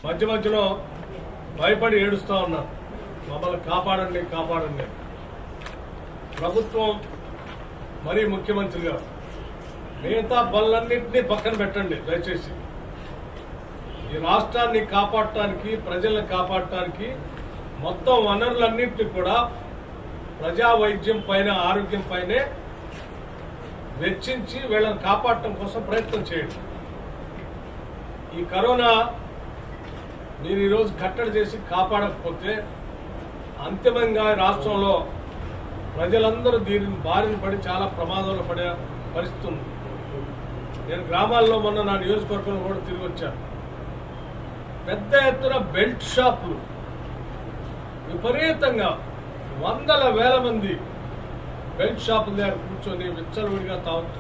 మధ్య మధ్యలో భయపడి ఏడుస్తూ ఉన్నారు మమ్మల్ని కాపాడండి కాపాడండి అని. ప్రభుత్వం మరీ ముఖ్యమంత్రి గారు మిగతా పనులన్నింటినీ పక్కన పెట్టండి దయచేసి ఈ రాష్ట్రాన్ని కాపాడటానికి ప్రజల్ని కాపాడటానికి మొత్తం వనరులన్నింటినీ కూడా ప్రజా వైద్యం పైన ఆరోగ్యం పైనే వెచ్చించి వీళ్ళని కాపాడటం కోసం ప్రయత్నం చేయండి ఈ కరోనా మీరు ఈరోజు కట్టడి చేసి కాపాడకపోతే అంతిమంగా ఈ రాష్ట్రంలో ప్రజలందరూ దీని బారిన పడి చాలా ప్రమాదంలో పడే పరిస్థితి ఉంది నేను గ్రామాల్లో మొన్న నా నియోజకవర్గంలో కూడా తిరిగి వచ్చాను పెద్ద ఎత్తున బెల్ట్ షాపులు విపరీతంగా వందల వేల మంది బెల్ట్ షాపుల దగ్గర కూర్చొని విచ్చలవిడిగా తాగుతూ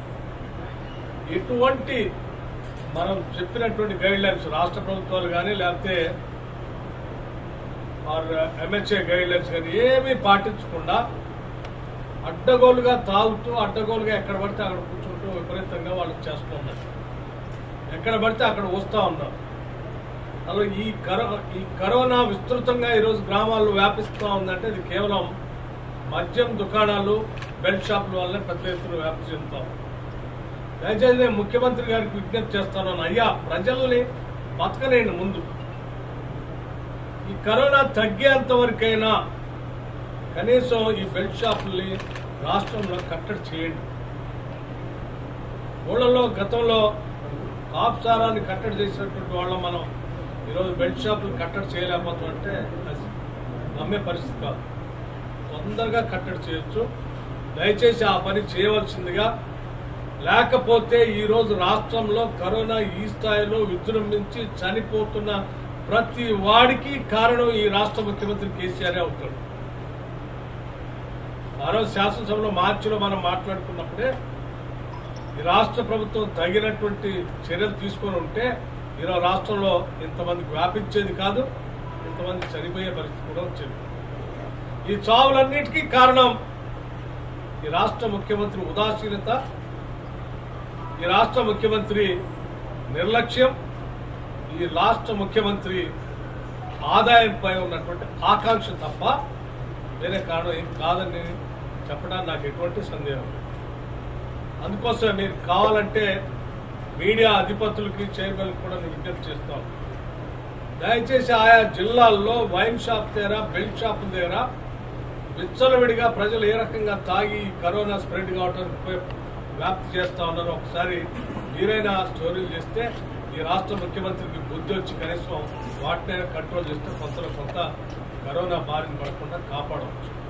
ఎటువంటి మనం చెప్పినటువంటి గైడ్ లైన్స్ రాష్ట్ర ప్రభుత్వాలు కానీ లేకపోతే ఆర్ ఎంహెచ్ఏ గైడ్ లైన్స్ కానీ ఏమీ పాటించకుండా అడ్డగోలుగా తాగుతూ అడ్డగోలుగా ఎక్కడ పడితే అక్కడ కూర్చుంటూ విపరీతంగా వాళ్ళు చేస్తూ ఉన్నారు ఎక్కడ పడితే అక్కడ వస్తూ ఉన్నారు అలా ఈ కరో ఈ కరోనా విస్తృతంగా ఈరోజు గ్రామాల్లో వ్యాపిస్తూ ఉందంటే ఇది కేవలం మద్యం దుకాణాలు బెల్ట్ షాపుల వల్లే పెద్ద ఎత్తున వ్యాప్తి చెందుతాం దయచేసి నేను ముఖ్యమంత్రి గారికి విజ్ఞప్తి చేస్తున్నాను అయ్యా ప్రజల్ని బతకలేండి ముందు ఈ కరోనా తగ్గేంత వరకైనా కనీసం ఈ బెల్ట్ షాపుల్ని రాష్ట్రంలో కట్టడి చేయండి ఊళ్ళలో గతంలో కాప్సారాన్ని కట్టడి చేసినటువంటి వాళ్ళం మనం ఈరోజు బెల్ట్ షాపులు కట్టడి చేయలేకపోతుంటే అది నమ్మే పరిస్థితి కాదు తొందరగా కట్టడి చేయొచ్చు దయచేసి ఆ పని చేయవలసిందిగా లేకపోతే ఈరోజు రాష్ట్రంలో కరోనా ఈ స్థాయిలో విజృంభించి చనిపోతున్న ప్రతి వాడికి కారణం ఈ రాష్ట్ర ముఖ్యమంత్రి కేసీఆర్ అవుతాడు ఆ రోజు శాసనసభలో మార్చిలో మనం మాట్లాడుకున్నప్పుడే ఈ రాష్ట్ర ప్రభుత్వం తగినటువంటి చర్యలు తీసుకొని ఉంటే ఈరోజు రాష్ట్రంలో ఇంతమందికి వ్యాపించేది కాదు ఇంతమంది చనిపోయే పరిస్థితి కూడా వచ్చేది ఈ చావులన్నిటికీ కారణం ఈ రాష్ట్ర ముఖ్యమంత్రి ఉదాసీనత ఈ రాష్ట్ర ముఖ్యమంత్రి నిర్లక్ష్యం ఈ రాష్ట్ర ముఖ్యమంత్రి ఆదాయంపై ఉన్నటువంటి ఆకాంక్ష తప్ప వేరే కారణం ఏం కాదని చెప్పడానికి నాకు ఎటువంటి సందేహం లేదు అందుకోసం మీరు కావాలంటే మీడియా అధిపతులకి చైర్మన్ కూడా నేను విజ్ఞప్తి చేస్తాం దయచేసి ఆయా జిల్లాల్లో వైన్ షాప్ దగ్గర బెల్ట్ షాపుల దగ్గర విచ్చలవిడిగా ప్రజలు ఏ రకంగా తాగి ఈ కరోనా స్ప్రెడ్ కావడానికి ఉపయోగ- వ్యాప్తి చేస్తా ఉన్నారో ఒకసారి మీరైనా స్టోరీలు చేస్తే ఈ రాష్ట్ర ముఖ్యమంత్రికి బుద్ధి వచ్చి కనీసం వాటినైనా కంట్రోల్ చేస్తే కొంత కొంత కరోనా బారిన పడకుండా కాపాడవచ్చు